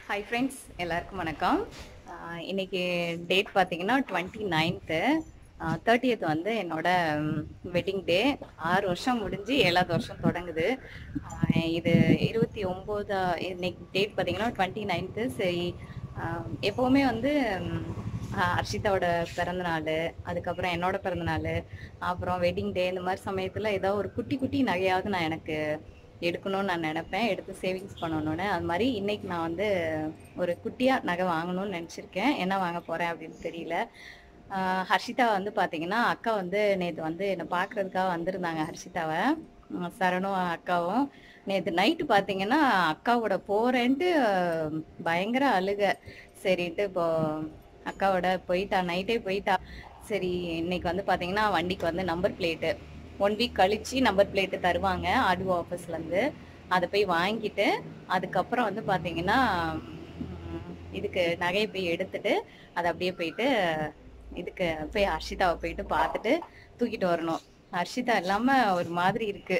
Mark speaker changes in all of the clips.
Speaker 1: Hi friends எல்லாருக்கும் வணக்கம் ஆஹ் இன்னைக்கு டேட் பார்த்தீங்கன்னா டுவெண்ட்டி நைன்த்து தேர்ட்டியத் வந்து என்னோட வெட்டிங் டே ஆறு வருஷம் முடிஞ்சு ஏழாவது வருஷம் தொடங்குது ஆஹ் இது இருபத்தி ஒம்போதா இன்னைக்கு டேட் பார்த்தீங்கன்னா டுவெண்ட்டி நைன்த்து சரி ஆஹ் எப்போவுமே வந்து ம், ஆஹ் ஹர்ஷிதாவோட பிறந்த நாள் அதுக்கப்புறம் என்னோட பிறந்த நாள் அப்புறம் வெட்டிங் டே இந்த மாதிரி சமயத்தில் ஏதோ ஒரு குட்டி குட்டி நகையாவது நான் எனக்கு எடுக்கணும்னு நான் நினைப்பேன் எடுத்து சேவிங்ஸ் பண்ணணும்னு அது மாதிரி இன்னைக்கு நான் வந்து ஒரு குட்டியாக நகை வாங்கணும்னு நினச்சிருக்கேன் என்ன வாங்க போகிறேன் அப்படின்னு தெரியல ஆஹ் ஹர்ஷிதா வந்து பார்த்தீங்கன்னா அக்கா வந்து நேற்று வந்து என்னை பார்க்கறதுக்காக வந்திருந்தாங்க ஹர்ஷிதாவை உம் சரணும் அக்காவும் நேற்று நைட்டு பார்த்தீங்கன்னா அக்காவோட போகிறேன்ட்டு பயங்கர அழுக சரின்ட்டு இப்போ அக்காவோட போயிட்டா நைட்டே போயிட்டா சரி இன்னைக்கு வந்து பார்த்தீங்கன்னா வண்டிக்கு வந்து நம்பர் பிளேட்டு ஒன் வீக் கழிச்சு நம்பர் பிளேட்டு தருவாங்க ஆர்டிஓ ஆஃபீஸ்லேருந்து அதை போய் வாங்கிட்டு அதுக்கப்புறம் வந்து பார்த்தீங்கன்னா உம், இதுக்கு நகையை போய் எடுத்துட்டு அதை அப்படியே போயிட்டு இதுக்கு போய் ஹர்ஷிதாவை போயிட்டு பார்த்துட்டு தூக்கிட்டு வரணும் ஹர்ஷிதா இல்லாமல் ஒரு மாதிரி இருக்கு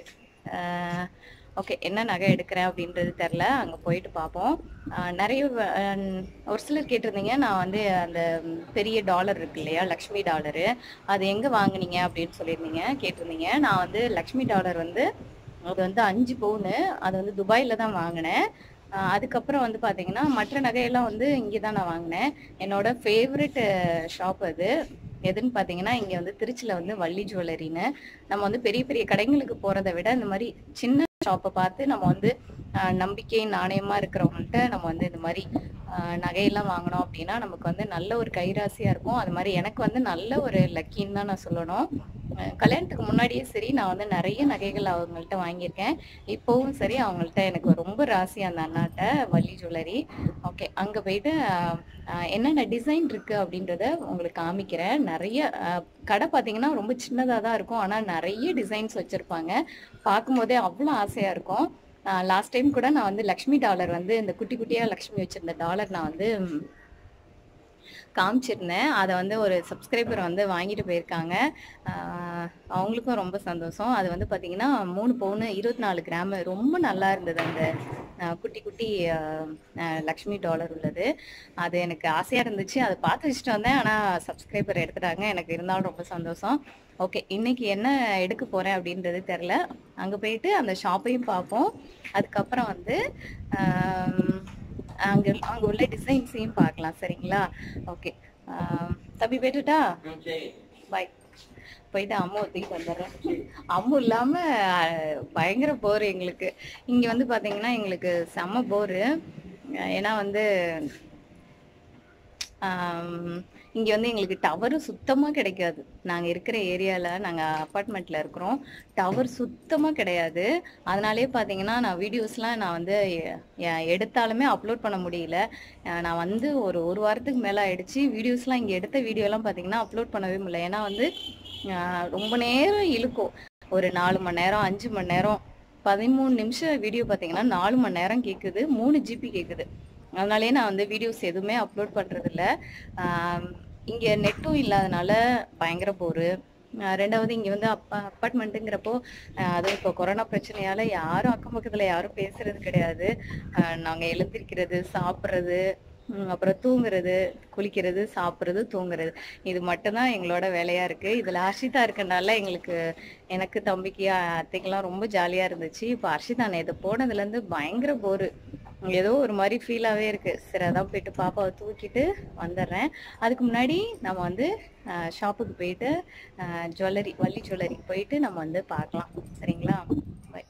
Speaker 1: ஓகே என்ன நகை எடுக்கிறேன் அப்படின்றது தெரில அங்கே போயிட்டு பார்ப்போம் ஆஹ் நிறைய வ- ஆஹ் ஒரு சிலர் கேட்டிருந்தீங்க நான் வந்து அந்த ம், பெரிய டாலர் இருக்கு இல்லையா லக்ஷ்மி டாலரு அது எங்கே வாங்குனீங்க அப்படின்னு சொல்லியிருந்தீங்க கேட்டிருந்தீங்க நான் வந்து லக்ஷ்மி டாலர் வந்து அது வந்து அஞ்சு பவுனு அது வந்து துபாயில் தான் வாங்கினேன் ஆஹ் அதுக்கப்புறம் வந்து பார்த்தீங்கன்னா மற்ற நகையெல்லாம் வந்து இங்கே தான் நான் வாங்கினேன் என்னோட ஃபேவரட் ஷாப் அது எதுன்னு பார்த்தீங்கன்னா இங்கே வந்து திருச்சியில் வந்து வள்ளி ஜுவல்லரின்னு நம்ம வந்து பெரிய பெரிய கடைங்களுக்கு போகிறத விட இந்த மாதிரி சின்ன ஷாப்பை பார்த்து நம்ம வந்து ஆஹ் நம்பிக்கை நாணயமாக இருக்கிறவங்கள்ட்ட நம்ம வந்து இந்த மாதிரி ஆஹ் நகையெல்லாம் வாங்கினோம் அப்படின்னா நமக்கு வந்து நல்ல ஒரு கைராசியாக இருக்கும் அது மாதிரி எனக்கு வந்து நல்ல ஒரு லக்கின்னு தான் நான் சொல்லணும் ஆஹ் கல்யாணத்துக்கு முன்னாடியே சரி நான் வந்து நிறைய நகைகள் அவங்கள்ட்ட வாங்கியிருக்கேன் இப்போவும் சரி அவங்கள்ட்ட எனக்கு ரொம்ப ராசி அந்த அண்ணாட்ட வள்ளி ஜுவல்லரி ஓகே அங்கே போயிட்டு ஆஹ் ஆஹ் என்னென்ன டிசைன் இருக்கு அப்படின்றத உங்களுக்கு காமிக்கிறேன் நிறைய ஆஹ் கடை பார்த்தீங்கன்னா ரொம்ப சின்னதாக தான் இருக்கும் ஆனால் நிறைய டிசைன்ஸ் வச்சுருப்பாங்க பார்க்கும்போதே அவ்வளோ ஆசையாக இருக்கும் லாஸ்ட் டைம் கூட நான் வந்து லக்ஷ்மி டாலர் வந்து இந்த குட்டி குட்டியாக லக்ஷ்மி வச்சிருந்த டாலர் நான் வந்து ம், காமிச்சிருந்தேன் அதை வந்து ஒரு சப்ஸ்கிரைபர் வந்து வாங்கிட்டு போயிருக்காங்க ஆஹ் அவங்களுக்கும் ரொம்ப சந்தோஷம் அது வந்து பார்த்தீங்கன்னா மூணு பவுனு இருபத்தி நாலு கிராம் ரொம்ப நல்லா இருந்தது அந்த ஆஹ் குட்டி குட்டி ஆஹ் ஆஹ் லக்ஷ்மி டாலர் உள்ளது அது எனக்கு ஆசையாக இருந்துச்சு அதை பார்த்து வச்சுட்டு வந்தேன் ஆனால் சப்ஸ்கிரைபர் எடுத்துட்டாங்க எனக்கு இருந்தாலும் ரொம்ப சந்தோஷம் ஓகே இன்னைக்கு என்ன எடுக்க போகிறேன் அப்படின்றது தெரில அங்கே போயிட்டு அந்த ஷாப்பையும் பார்ப்போம் அதுக்கப்புறம் வந்து ஆம், அங்கே அங்கே உள்ள டிசைன்ஸையும் பார்க்கலாம் சரிங்களா ஓகே தம்பி போயிட்டுட்டா பாய் போயிட்டு அம்மா தூக்கிட்டு வந்துடுறேன் அம்மு இல்லாம அஹ், பயங்கர போர் எங்களுக்கு இங்க வந்து பாத்தீங்கன்னா எங்களுக்கு செம்ம போரு ஏன்னா வந்து ஆம், இங்க வந்து எங்களுக்கு டவரு சுத்தமா கிடைக்காது நாங்க இருக்கிற ஏரியால நாங்க அப்பார்ட்மெண்ட்ல இருக்கிறோம் டவர் சுத்தமா கிடையாது அதனாலே பாத்தீங்கன்னா நான் வீடியோஸ்லாம் நான் வந்து எ- எ- எடுத்தாலுமே அப்லோட் பண்ண முடியல அஹ் நான் வந்து ஒரு ஒரு வாரத்துக்கு மேல ஆயிடுச்சு வீடியோஸ்லாம் இங்க எடுத்த வீடியோலாம் பாத்தீங்கன்னா அப்லோட் பண்ணவே முடியல ஏன்னா வந்து அஹ் ரொம்ப நேரம் இழுக்கும் ஒரு நாலு மணி நேரம் அஞ்சு மணி நேரம் பதிமூணு நிமிஷம் வீடியோ பார்த்தீங்கன்னா நாலு மணி நேரம் கேட்குது மூணு ஜிபி கேட்குது அதனாலே நான் வந்து வீடியோஸ் எதுவுமே அப்லோட் பண்ணுறதில்ல இங்கே நெட்டும் இல்லாதனால பயங்கர போரு ஆஹ் ரெண்டாவது இங்கே வந்து அப் அப்பார்ட்மெண்ட்டுங்கிறப்போ அதுவும் இப்போ கொரோனா பிரச்சனையால யாரும் அக்கம் பக்கத்தில் யாரும் பேசுறது கிடையாது நாங்கள் எழுந்திருக்கிறது சாப்பிட்றது அப்புறம் தூங்குறது குளிக்கிறது சாப்பிட்றது தூங்குறது இது மட்டும்தான் எங்களோட வேலையா இருக்கு இதுல ஹர்ஷிதா இருக்கனால எங்களுக்கு எனக்கு தம்பிக்கு அஹ், அத்தைக்கெல்லாம் ரொம்ப ஜாலியா இருந்துச்சு இப்போ ஹர்ஷிதா நேற்று போனதுல இருந்து பயங்கர போரு ஏதோ ஒரு மாதிரி ஃபீலாவே இருக்கு சரி அதான் போயிட்டு பாப்பாவை தூக்கிட்டு வந்துடுறேன் அதுக்கு முன்னாடி நம்ம வந்து ஷாப்புக்கு போயிட்டு ஜுவல்லரி வள்ளி ஜுவல்லரி போயிட்டு நம்ம வந்து பார்க்கலாம் சரிங்களா பை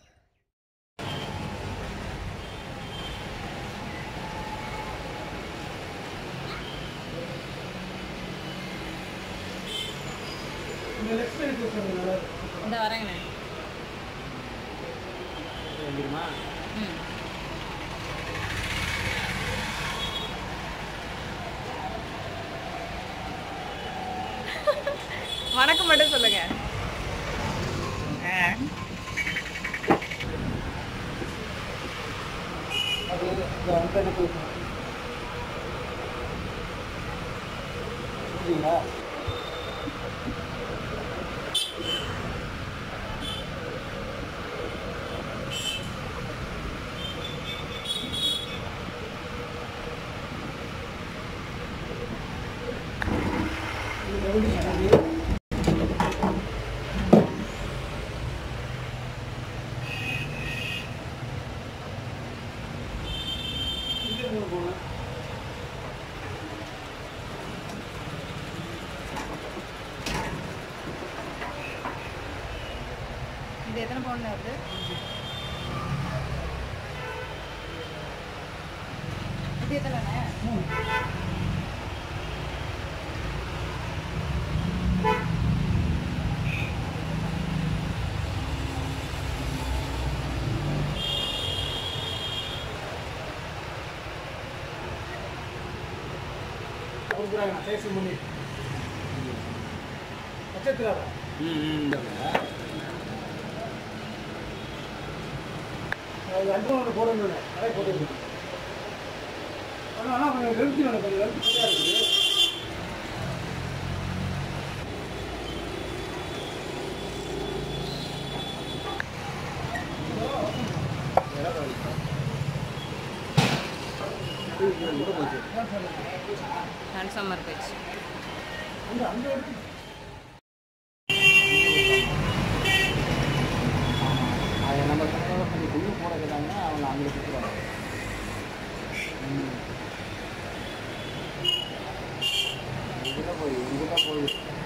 Speaker 1: இந்த வரேங்கண்ணே ம் வணக்கம் மட்டும் சொல்லுங்க ஆ. இது எத்தனை பவுன் வருது இது எத்தனை
Speaker 2: கொடுக்குறாங்க சேசி பண்ணி நட்சத்திரம் அது அஞ்சு ஒன்று போடணும் கடை போட்டு ஆனால் ஆனால் கொஞ்சம் லென்த்து வேணும் கொஞ்சம் லென்த்து சரியாக இருக்குது
Speaker 1: ஹேண்ட்ஸமாக இருக்கு
Speaker 2: அந்த அந்த இடத்துக்கு
Speaker 3: அதை நம்ம கரெக்டாக கொஞ்சம் குழு போடுறாங்க அவங்க அங்கே கொடுக்குறாங்க இங்கே போய் இங்கே தான் போய்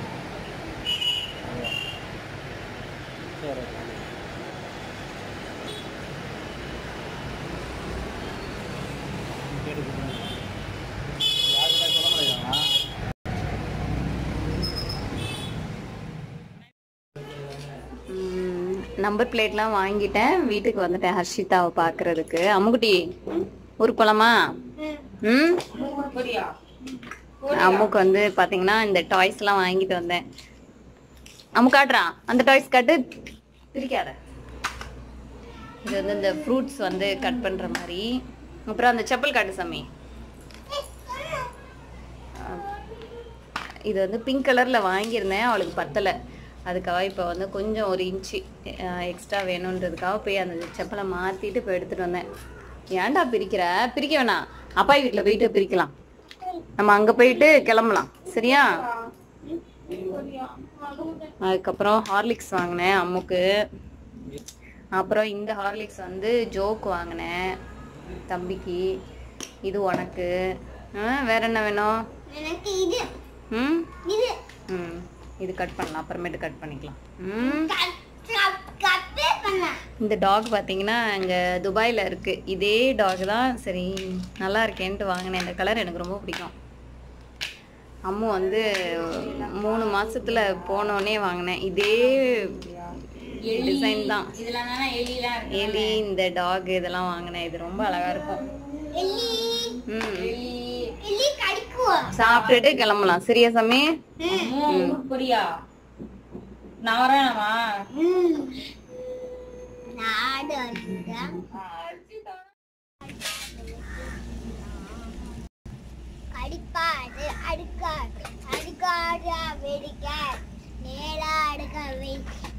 Speaker 3: சரி யாருக்கா சொல்ல முடியாதா
Speaker 1: நம்பர் பிளேட்லாம் வாங்கிட்டேன் வீட்டுக்கு வந்துட்டேன் ஹர்ஷிதாவை பார்க்கறதுக்கு அம்முக்குட்டி ஊருக்கு போலாமா ம் அம்முக்கு வந்து பாத்தீங்கன்னா இந்த டாய்ஸ் எல்லாம் வாங்கிட்டு வந்தேன் அம்மு காட்டுறான் அந்த டாய்ஸ் காட்டு பிரிக்காத இது வந்து இந்த ஃப்ரூட்ஸ் வந்து கட் பண்ற மாதிரி அப்புறம் அந்த செப்பல் காட்டு சாமி இது வந்து பிங்க் கலர்ல வாங்கியிருந்தேன் அவளுக்கு பத்தலை அதுக்காக இப்போ வந்து கொஞ்சம் ஒரு இன்ச்சு எக்ஸ்ட்ரா வேணுன்றதுக்காக போய் அந்த செப்பலை மாற்றிட்டு இப்போ எடுத்துட்டு வந்தேன் ஏன்டா பிரிக்கிற பிரிக்க வேணாம் அப்பாய் வீட்டில் போயிட்டு பிரிக்கலாம் நம்ம அங்கே போயிட்டு கிளம்பலாம் சரியா அதுக்கப்புறம் ஹார்லிக்ஸ் வாங்கினேன் அம்முக்கு அப்புறம் இந்த ஹார்லிக்ஸ் வந்து ஜோக் வாங்கினேன் தம்பிக்கு இது உனக்கு ஆ, வேற என்ன வேணும்
Speaker 4: எனக்கு இது
Speaker 1: ம்
Speaker 4: இது
Speaker 1: ம் இது கட் பண்ணலாம் அப்புறமேட்டு கட் பண்ணிக்கலாம் ம்
Speaker 4: கப்பே பண்ண
Speaker 1: இந்த டாக் பார்த்தீங்கன்னா இங்கே துபாயில் இருக்குது இதே டாக் தான் சரி நல்லா இருக்கேன்ட்டு வாங்கினேன் இந்த கலர் எனக்கு ரொம்ப பிடிக்கும் அம்மு வந்து மூணு மாசத்துல போனோடனே வாங்கினேன் இதே டிசைன் தான்
Speaker 4: இதெல்லாம் தானே எலிலாம் இருக்கு
Speaker 1: எலி இந்த டாக் இதெல்லாம் வாங்கினேன் இது ரொம்ப அழகா இருக்கும்
Speaker 4: எலி
Speaker 1: ம்
Speaker 4: எலி கடிக்கும்
Speaker 1: சாப்பிட்டுட்டு கிளம்பலாம் சரியா சாமி
Speaker 5: புரியா நான் வரேனாமா
Speaker 4: ம். நாடு அடிக்கிறேன். கடிப்பாடு அடுக்காடு அடுக்காடு வெடிக்க நேரா அடுக்க வை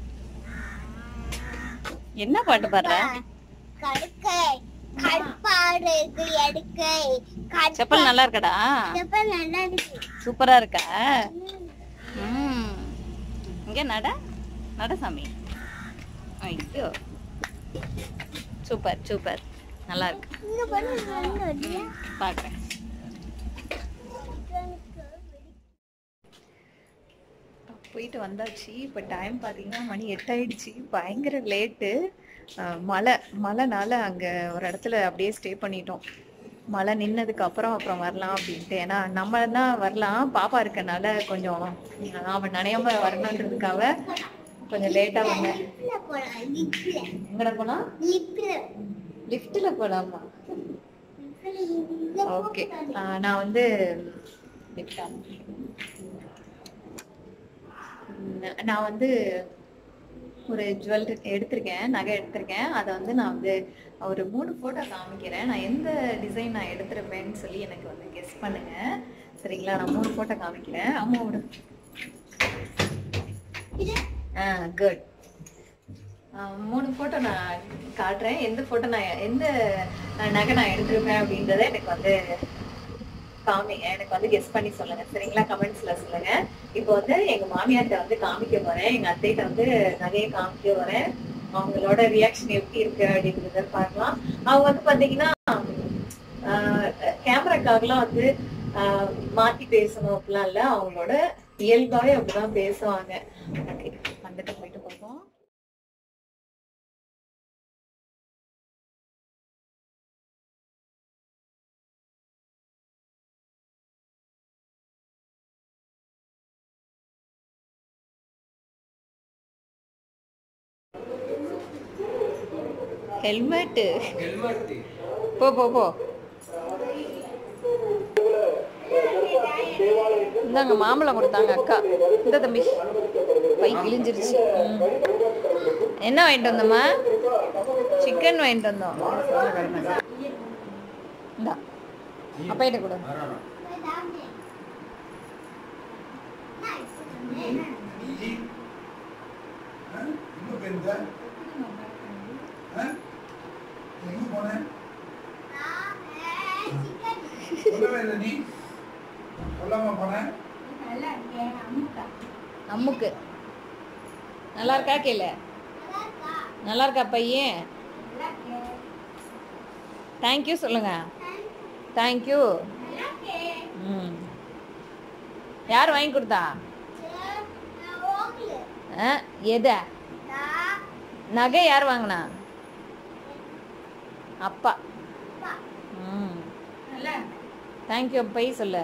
Speaker 1: என்ன பாட்டு பாடுற
Speaker 4: கடுக்கை கடுப்பாடுக்கு எடுக்கை
Speaker 1: செப்பல் நல்லா இருக்கடா
Speaker 4: கடுப்ப நல்லா இருக்கு
Speaker 1: சூப்பரா இருக்கா ம் இங்க நட நட சாமி ஐயோ சூப்பர் சூப்பர் நல்லா இருக்கு
Speaker 4: இங்க பண்ணு
Speaker 1: பார்க்குறேன் போயிட்டு வந்தாச்சு இப்போ டைம் பார்த்தீங்கன்னா மணி எட்டாயிடுச்சு பயங்கர லேட்டு மழை மழைனால அங்கே ஒரு இடத்துல அப்படியே ஸ்டே பண்ணிட்டோம் மழை நின்னதுக்கு அப்புறம் அப்புறம் வரலாம் அப்படின்ட்டு ஏன்னா நம்ம தான் வரலாம் பாப்பா இருக்கனால கொஞ்சம் அவன் நனையாம வரணுன்றதுக்காக கொஞ்சம் லேட்டாக வந்தேன்
Speaker 4: லிப்ல போலாம் லிப்ல
Speaker 1: எங்கட போனா
Speaker 4: லிப்ல
Speaker 1: லிஃப்ட்ல போலாமா ஓகே நான் வந்து lift ஆ? உம், நான் வந்து ஒரு ஜுவல் எடுத்திருக்கேன் நகை எடுத்திருக்கேன் அதை வந்து நான் வந்து ஒரு மூணு ஃபோட்டோ காமிக்கிறேன் நான் எந்த டிசைன் நான் எடுத்திருப்பேன்னு சொல்லி எனக்கு வந்து கெஸ் பண்ணுங்க சரிங்களா நான் மூணு ஃபோட்டோ காமிக்கிறேன் அம்மாவோட ஆ குட் மூணு ஃபோட்டோ நான் காட்டுறேன் எந்த ஃபோட்டோ நான் எந்த நகை நான் எடுத்திருப்பேன் அப்படின்றத எனக்கு வந்து காமிங்க எனக்கு வந்து கெஸ் பண்ணி சொல்லுங்க சரிங்களா கமெண்ட்ஸ்ல சொல்லுங்க இப்போ வந்து எங்க மாமியார்ட்ட வந்து காமிக்க போறேன் எங்க அத்தைகிட்ட வந்து நகையை காமிக்க வரேன் அவங்களோட ரியாக்ஷன் எப்படி இருக்கு அப்படின்றத பார்க்கலாம் அவங்க வந்து பாத்தீங்கன்னா
Speaker 6: கேமராக்காகலாம் வந்து ஆஹ் மாத்தி பேசணும் அப்படிலாம் இல்ல அவங்களோட இயல்பாவே அப்படிதான் பேசுவாங்க
Speaker 1: ஓகே வந்துட்டு போயிட்டு பார்ப்போம் ஹெல்மெட்டு போ போ போ இந்தாங்க மாம்பழம் கொடுத்தாங்க அக்கா இந்த தம்பி பை கிழிஞ்சிருச்சு ம். என்ன வாங்கிட்டு வந்தோம்மா சிக்கன் வாங்கிட்டு வந்தோம் இந்தா அப்பையிட்ட கொடு
Speaker 2: எங்க போயிருந்த எங்க போன சொல்லவே இல்லை நீ சொல்லாம போனேன்
Speaker 1: அம்முக்கு நல்லா இருக்கா கேளு நல்லா இருக்கா பையன் தேங்க்யூ சொல்லுங்க தேங்க்யூ ம் யார் வாங்கி கொடுத்தா ஆ, எத நகை யார் வாங்கினா அப்பா ம் தேங்க்யூ பை சொல்லு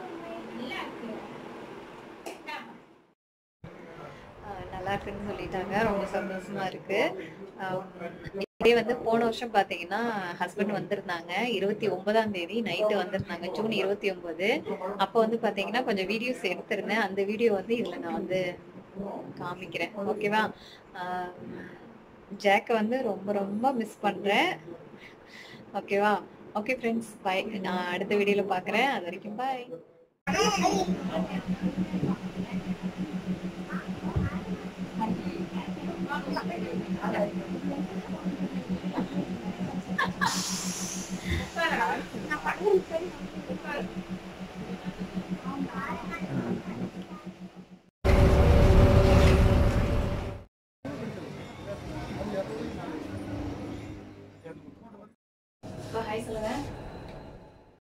Speaker 1: ஆஹ் நல்லா இருக்குன்னு சொல்லிட்டாங்க ரொம்ப சந்தோஷமா இருக்கு ஆஹ் இதே வந்து போன வருஷம் பாத்தீங்கன்னா ஹஸ்பண்ட் வந்திருந்தாங்க இருபத்தி ஒன்பதாம் தேதி நைட்டு வந்திருந்தாங்க ஜூன் இருபத்தி ஒன்பது அப்போ வந்து பாத்தீங்கன்னா கொஞ்சம் வீடியோஸ் எடுத்திருந்தேன் அந்த வீடியோ வந்து இதுல நான் வந்து காமிக்கிறேன் ஓகேவா ஜாக்கை வந்து ரொம்ப ரொம்ப மிஸ் பண்றேன் ஓகேவா ஓகே ஃப்ரெண்ட்ஸ் பாய் நான் அடுத்த வீடியோல பாக்குறேன் அது வரைக்கும் பாய்
Speaker 4: Thank you.